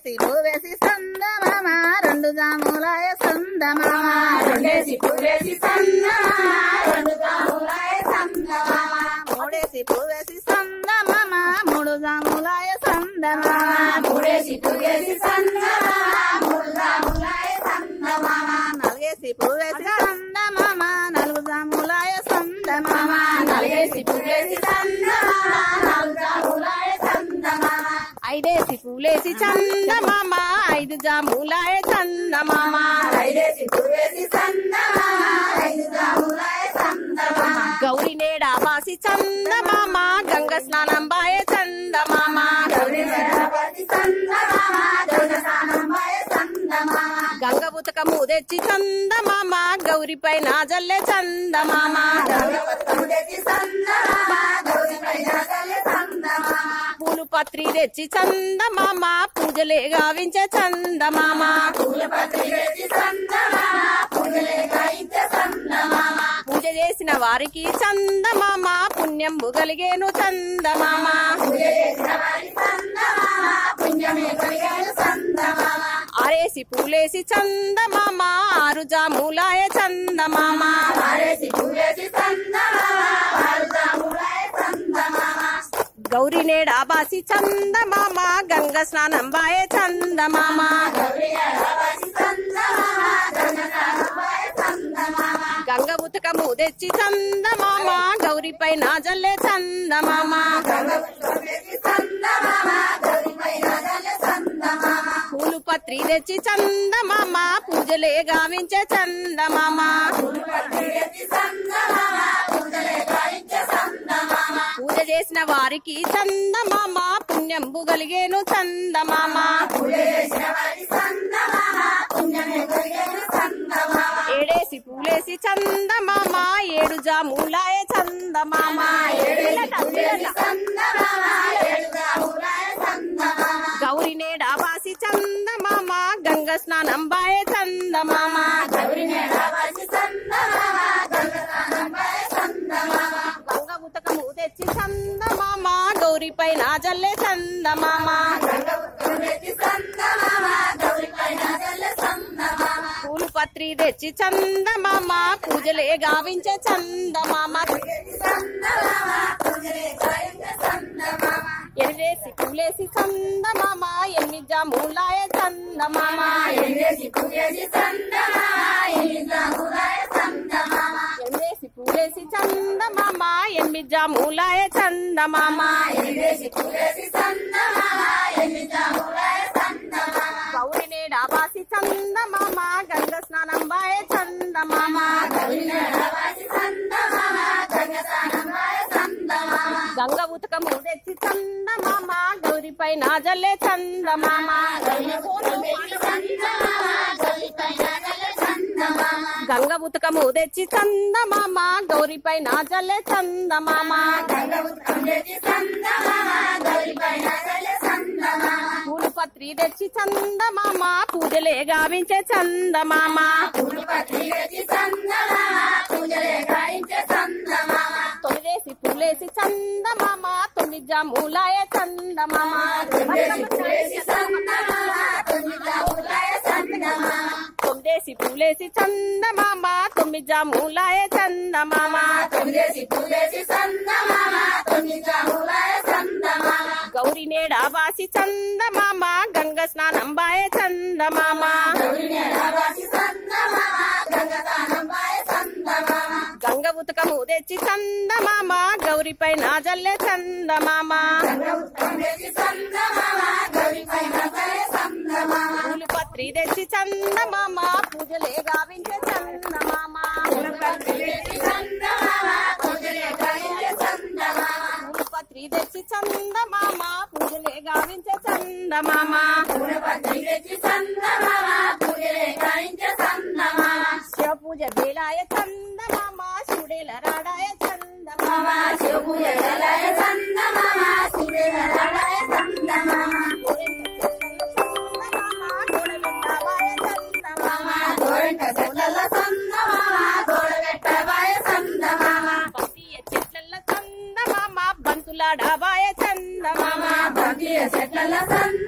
రెండేసి పువ్వేసి సందమామ రెండు జాములాయ సందమామ రెండేసి పువ్వేసి సందమామ రెండు జాములాయ సందమామ మూడేసి పువ్వేసి సందమామ మూడు జాములాయ సందమామ మూడేసి పువ్వేసి సందమామ మూడు జాములాయ సందమామ నాలుగేసి పువ్వేసి సందమామ నాలుగు జాములాయ సందమామ నలుగేసి పువ్వేసి సందమామ నాలుగు జాములాయ సందమామ ఐదేసి పూలేసి చందమామ ఐదు జాములాయ చందమామ ఐదేసి పువ్వేసి సందమామ ఐదు జాములాయ సందమామ గౌరి నేడా బాసి చందమామ గంగ స్నానం బాయ చందమామ గౌరి గణపతి సందమామ గౌరి స్నానంబాయ సందమామ గంగ ఉతకము తెచ్చి చందమామ గౌరి పైన జల్లె చందమామ గౌరవత్తము తెచ్చి సందమామ గౌరి పైన తల్లి సందమామ పూలు పత్రి తెచ్చి చందమామ పూజలే గావించే చందమామ పూల పత్రి తెచ్చి సందమామ పూజలే గాయించే సందమామ పూజ చేసిన వారికి చందమామ పుణ్యం కలిగేను చందమామ పూజ చేసిన వారి సందమామ పుణ్యమే కలిగాను సందమామ ఆరేసి పూలేసి చందమామ ఆరు జాములాయ చందమామ వారేసి పూజేసి సందమామ వారు జాములాయ సందమామ గౌరి నేడా బాసి చందమామ గంగ స్నానం బాయ చందమామ గౌరి గణపతి సందమామ గంగనాథబాయ సందమామ గంగ ఉతకము తెచ్చి చందమామ గౌరి పైన జల్లె చందమామ గంగవత్తము తెచ్చి సందమామ గౌరి పైన తల్లి సందమామ పూలు పత్రి తెచ్చి చందమామ పూజలే గావించే చందమామ పూజ చేసిన వారికి చందమామ పుణ్యం కలిగేను చందమామ ఏడేసి పూలేసి చందమామ ఏడు జాములాయ చందమామ గౌరి నేడా బాసి చందమామ గంగ స్నానం బాయ చందమామ గంగ ఉతకము తెచ్చి చందమామ గౌరి పైన జల్లె చందమామ పూలు పత్రి తెచ్చి చందమామ పూజలే గావించే చందమామ ఎనివేసి పూలేసి చందమామ ఎన్ని జాములాయ చందమామ ఎనివేసి పూలేసి చందమామ ఎనిమిది జాములాయ చందమామ గౌరి నేడా బాసి చందమామ గంగ స్నానం బాయ చందమామ గంగ ఉతకము తెచ్చి చందమామ గౌరి పైన జల్లే చందమామ గంగ ఉతకము తెచ్చి చందమామ గౌరి పైన జల్లే చందమామ పూలు పత్రి తెచ్చి చందమామ పూజలే గావించే చందమామ తొమ్మిదేసి పూలేసి చందమామ తొమ్మిది జాములాయ చందమామ తొమ్మిదేసి పూలేసి చందమామ తొమ్మిది జాములాయ చందమామ గౌరి నేడా బాసి చందమామ గంగ స్నానం బాయ చందమామ గంగ ఉతకము తెచ్చి చందమామ గౌరి పైన జల్లె చందమామ పూలు పత్రి తెచ్చి చందమామ పూజలే గావించే చందమామ పూలు పత్రి తెచ్చి చందమామ పూజలే గావించే చందమామ శివ పూజ వేలాయ చందమామ శివుడేల రాడాయ చందమామ గోడవెట్టావాయ చందమామ పత్తియ చెట్లల్ల చందమామ బంతులాడావాయ చందమామ చెట్ల సంద